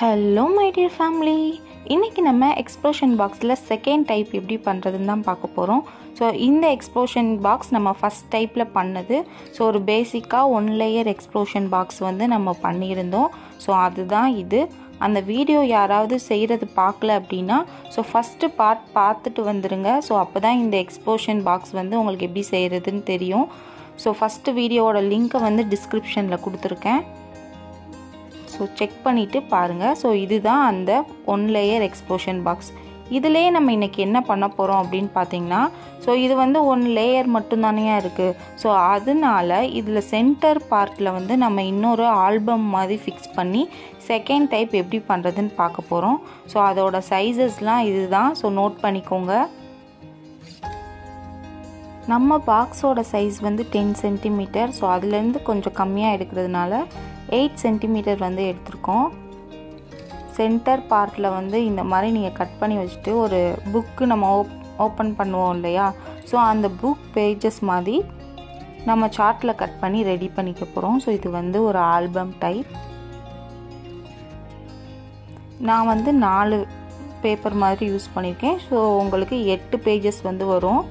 hello my dear family இன்றைக்கி நம்ம explosion பாக்ஸில் செகண்ட் டைப் எப்படி பண்ணுறதுன்னு தான் பார்க்க போகிறோம் ஸோ இந்த எக்ஸ்ப்ளோஷன் பாக்ஸ் நம்ம ஃபஸ்ட் டைப்பில் பண்ணது ஸோ ஒரு பேசிக்காக ஒன் லேயர் எக்ஸ்ப்ளோஷன் பாக்ஸ் வந்து நம்ம பண்ணியிருந்தோம் ஸோ அதுதான் இது அந்த வீடியோ யாராவது செய்கிறது பார்க்கல அப்படின்னா ஸோ ஃபஸ்ட்டு பார்ட் பார்த்துட்டு வந்துடுங்க ஸோ அப்போ தான் இந்த எக்ஸ்ப்ளோஷன் பாக்ஸ் வந்து உங்களுக்கு எப்படி செய்கிறதுன்னு தெரியும் ஸோ ஃபஸ்ட்டு வீடியோவோட லிங்க்கை வந்து டிஸ்கிரிப்ஷனில் கொடுத்துருக்கேன் ஸோ செக் பண்ணிவிட்டு பாருங்கள் ஸோ இதுதான் அந்த ஒன் லேயர் எக்ஸ்ப்ளோஷன் பாக்ஸ் இதிலே நம்ம இன்றைக்கி என்ன பண்ண போகிறோம் அப்படின்னு பார்த்தீங்கன்னா ஸோ இது வந்து ஒன் லேயர் மட்டும்தானே இருக்குது ஸோ அதனால இதில் சென்டர் பார்ட்டில் வந்து நம்ம இன்னொரு ஆல்பம் மாதிரி ஃபிக்ஸ் பண்ணி செகண்ட் டைப் எப்படி பண்ணுறதுன்னு பார்க்க போகிறோம் ஸோ அதோட சைஸஸ்லாம் இதுதான் ஸோ நோட் பண்ணிக்கோங்க நம்ம பாக்ஸோட சைஸ் வந்து டென் சென்டிமீட்டர் ஸோ அதுலேருந்து கொஞ்சம் கம்மியாக எடுக்கிறதுனால எயிட் சென்டிமீட்டர் வந்து எடுத்திருக்கோம் சென்டர் பார்ட்டில் வந்து இந்த மாதிரி நீங்கள் கட் பண்ணி வச்சுட்டு ஒரு புக்கு நம்ம ஓப் ஓப்பன் பண்ணுவோம் இல்லையா ஸோ அந்த புக் பேஜஸ் மாதிரி நம்ம சார்ட்டில் கட் பண்ணி ரெடி பண்ணிக்க போகிறோம் ஸோ இது வந்து ஒரு ஆல்பம் டைப் நான் வந்து நாலு பேப்பர் மாதிரி யூஸ் பண்ணியிருக்கேன் ஸோ உங்களுக்கு எட்டு பேஜஸ் வந்து வரும்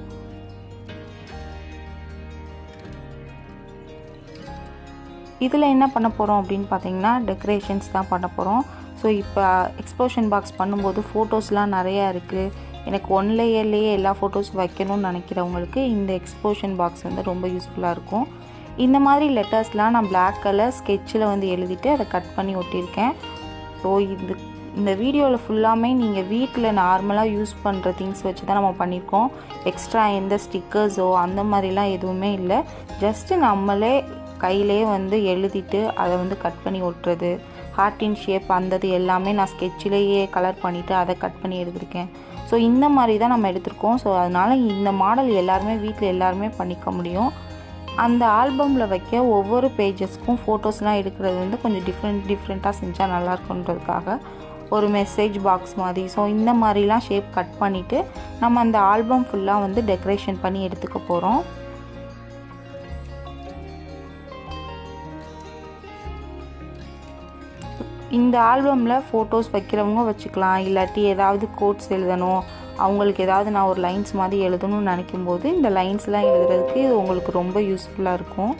இதில் என்ன பண்ண போகிறோம் அப்படின்னு பார்த்தீங்கன்னா டெக்கரேஷன்ஸ் தான் பண்ண போகிறோம் ஸோ இப்போ எக்ஸ்ப்ளோஷன் பாக்ஸ் பண்ணும்போது ஃபோட்டோஸ்லாம் நிறையா இருக்குது எனக்கு ஒன் லேயர்லேயே எல்லா ஃபோட்டோஸ் வைக்கணும்னு நினைக்கிறவங்களுக்கு இந்த எக்ஸ்ப்ளோஷன் பாக்ஸ் வந்து ரொம்ப யூஸ்ஃபுல்லாக இருக்கும் இந்த மாதிரி லெட்டர்ஸ்லாம் நான் பிளாக் கலர் ஸ்கெட்சில் வந்து எழுதிட்டு அதை கட் பண்ணி ஒட்டியிருக்கேன் ஸோ இது இந்த வீடியோவில் ஃபுல்லாமே நீங்கள் வீட்டில் நார்மலாக யூஸ் பண்ணுற திங்ஸ் வச்சு தான் நம்ம பண்ணியிருக்கோம் எக்ஸ்ட்ரா எந்த ஸ்டிக்கர்ஸோ அந்த மாதிரிலாம் எதுவுமே இல்லை ஜஸ்ட்டு நம்மளே கையிலே வந்து எழுதிட்டு அதை வந்து கட் பண்ணி ஒட்டுறது ஹார்ட்டின் ஷேப் அந்தது எல்லாமே நான் ஸ்கெட்சிலேயே கலர் பண்ணிவிட்டு அதை கட் பண்ணி எடுத்திருக்கேன் ஸோ இந்த மாதிரி தான் நம்ம எடுத்திருக்கோம் ஸோ அதனால் இந்த மாடல் எல்லாருமே வீட்டில் எல்லாருமே பண்ணிக்க முடியும் அந்த ஆல்பமில் வைக்க ஒவ்வொரு பேஜஸ்க்கும் ஃபோட்டோஸ்லாம் எடுக்கிறது வந்து கொஞ்சம் டிஃப்ரெண்ட் டிஃப்ரெண்ட்டாக செஞ்சால் நல்லாயிருக்குன்றதுக்காக ஒரு மெசேஜ் பாக்ஸ் மாதிரி ஸோ இந்த மாதிரிலாம் ஷேப் கட் பண்ணிவிட்டு நம்ம அந்த ஆல்பம் ஃபுல்லாக வந்து டெக்கரேஷன் பண்ணி எடுத்துக்க போகிறோம் இந்த ஆல்பமில் ஃபோட்டோஸ் வைக்கிறவங்க வச்சுக்கலாம் இல்லாட்டி ஏதாவது கோட்ஸ் எழுதணும் அவங்களுக்கு ஏதாவது நான் ஒரு லைன்ஸ் மாதிரி எழுதணும்னு நினைக்கும் போது இந்த லைன்ஸ்லாம் எழுதுறதுக்கு இது உங்களுக்கு ரொம்ப யூஸ்ஃபுல்லாக இருக்கும்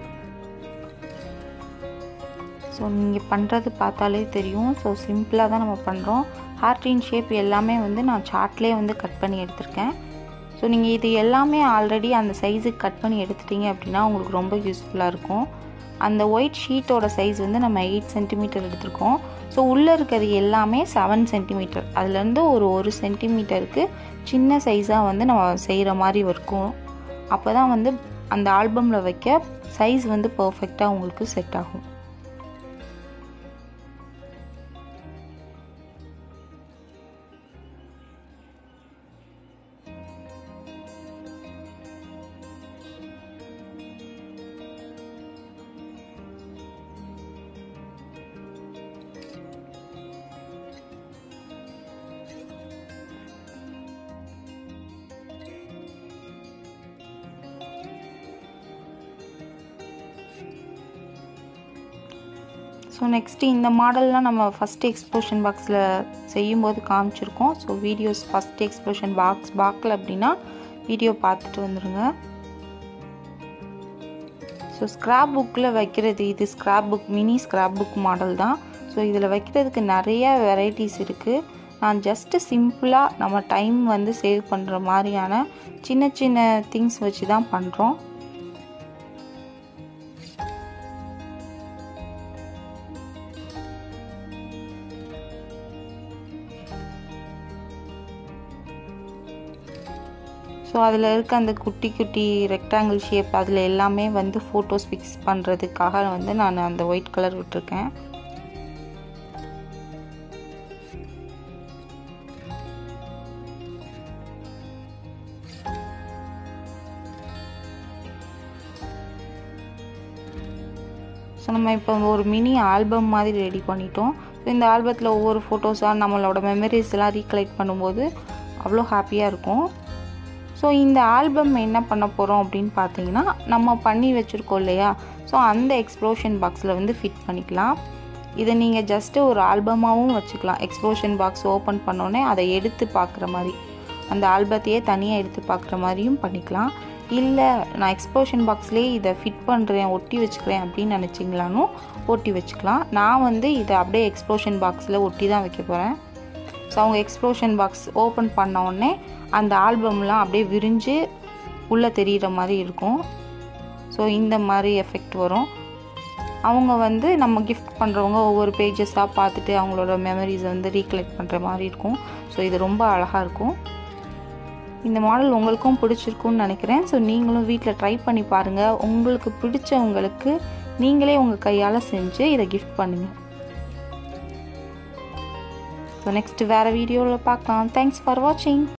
ஸோ நீங்கள் பண்ணுறது பார்த்தாலே தெரியும் ஸோ சிம்பிளாக தான் நம்ம பண்ணுறோம் ஹார்டின் ஷேப் எல்லாமே வந்து நான் சார்ட்லேயே வந்து கட் பண்ணி எடுத்திருக்கேன் ஸோ நீங்கள் இது எல்லாமே ஆல்ரெடி அந்த சைஸுக்கு கட் பண்ணி எடுத்துட்டீங்க அப்படின்னா உங்களுக்கு ரொம்ப யூஸ்ஃபுல்லாக இருக்கும் அந்த ஒயிட் ஷீட்டோட சைஸ் வந்து நம்ம எயிட் சென்டிமீட்டர் எடுத்திருக்கோம் ஸோ உள்ளே இருக்கிறது எல்லாமே செவன் சென்டிமீட்டர் அதுலேருந்து ஒரு ஒரு சென்டிமீட்டருக்கு சின்ன சைஸாக வந்து நம்ம செய்கிற மாதிரி இருக்கும் அப்போ தான் வந்து அந்த ஆல்பமில் வைக்க சைஸ் வந்து பர்ஃபெக்டாக உங்களுக்கு செட் ஆகும் ஸோ நெக்ஸ்ட்டு இந்த மாடல்லாம் நம்ம ஃபஸ்ட்டு எக்ஸ்ப்ளோஷன் பாக்ஸில் செய்யும்போது காமிச்சிருக்கோம் so videos first explosion box பார்க்கல அப்படின்னா வீடியோ பார்த்துட்டு வந்துடுங்க ஸோ ஸ்க்ராப் புக்கில் வைக்கிறது இது scrap book mini scrap book model தான் ஸோ இதில் வைக்கிறதுக்கு நிறைய வெரைட்டிஸ் இருக்குது நான் ஜஸ்ட்டு சிம்பிளாக நம்ம டைம் வந்து சேவ் பண்ணுற மாதிரியான சின்ன சின்ன திங்ஸ் வச்சு தான் பண்ணுறோம் ஸோ அதில் இருக்க அந்த குட்டி குட்டி ரெக்டாங்கிள் ஷேப் அதில் எல்லாமே வந்து ஃபோட்டோஸ் ஃபிக்ஸ் பண்ணுறதுக்காக வந்து நான் அந்த ஒயிட் கலர் விட்டுருக்கேன் ஸோ நம்ம இப்போ ஒரு மினி ஆல்பம் மாதிரி ரெடி பண்ணிட்டோம் ஸோ இந்த ஆல்பத்தில் ஒவ்வொரு ஃபோட்டோஸாக நம்மளோட மெமரிஸ் எல்லாம் ரீகலெக்ட் பண்ணும்போது அவ்வளோ ஹாப்பியாக இருக்கும் ஸோ இந்த ஆல்பம் என்ன பண்ண போகிறோம் அப்படின்னு பார்த்தீங்கன்னா நம்ம பண்ணி வச்சுருக்கோம் இல்லையா ஸோ அந்த எக்ஸ்ப்ளோஷன் பாக்ஸில் வந்து ஃபிட் பண்ணிக்கலாம் இதை நீங்கள் ஜஸ்ட்டு ஒரு ஆல்பமாகவும் வச்சுக்கலாம் எக்ஸ்ப்ளோஷன் பாக்ஸ் ஓப்பன் பண்ணோன்னே அதை எடுத்து பார்க்குற மாதிரி அந்த ஆல்பத்தையே தனியாக எடுத்து பார்க்குற மாதிரியும் பண்ணிக்கலாம் இல்லை நான் எக்ஸ்ப்ளோஷன் பாக்ஸ்லேயே இதை ஃபிட் பண்ணுறேன் ஒட்டி வச்சுக்கிறேன் அப்படின்னு நினச்சிங்களானும் ஒட்டி வச்சுக்கலாம் நான் வந்து இதை அப்படியே எக்ஸ்ப்ளோஷன் பாக்ஸில் ஒட்டி தான் வைக்க போகிறேன் ஸோ அவங்க எக்ஸ்ப்ளோஷன் பாக்ஸ் ஓப்பன் பண்ண உடனே அந்த ஆல்பம்லாம் அப்படியே விரிஞ்சு உள்ளே தெரிகிற மாதிரி இருக்கும் ஸோ இந்த மாதிரி எஃபெக்ட் வரும் அவங்க வந்து நம்ம கிஃப்ட் பண்ணுறவங்க ஒவ்வொரு பேஜஸாக பார்த்துட்டு அவங்களோட மெமரிஸை வந்து ரீகலெக்ட் பண்ணுற மாதிரி இருக்கும் ஸோ இது ரொம்ப அழகாக இருக்கும் இந்த மாடல் உங்களுக்கும் பிடிச்சிருக்கும்னு நினைக்கிறேன் ஸோ நீங்களும் வீட்டில் ட்ரை பண்ணி பாருங்கள் உங்களுக்கு பிடிச்சவங்களுக்கு நீங்களே உங்கள் கையால் செஞ்சு இதை கிஃப்ட் பண்ணுங்கள் ஸோ நெக்ஸ்ட் வேறு வீடியோவில் பார்க்கலாம் தேங்க்ஸ் ஃபார் வாட்சிங்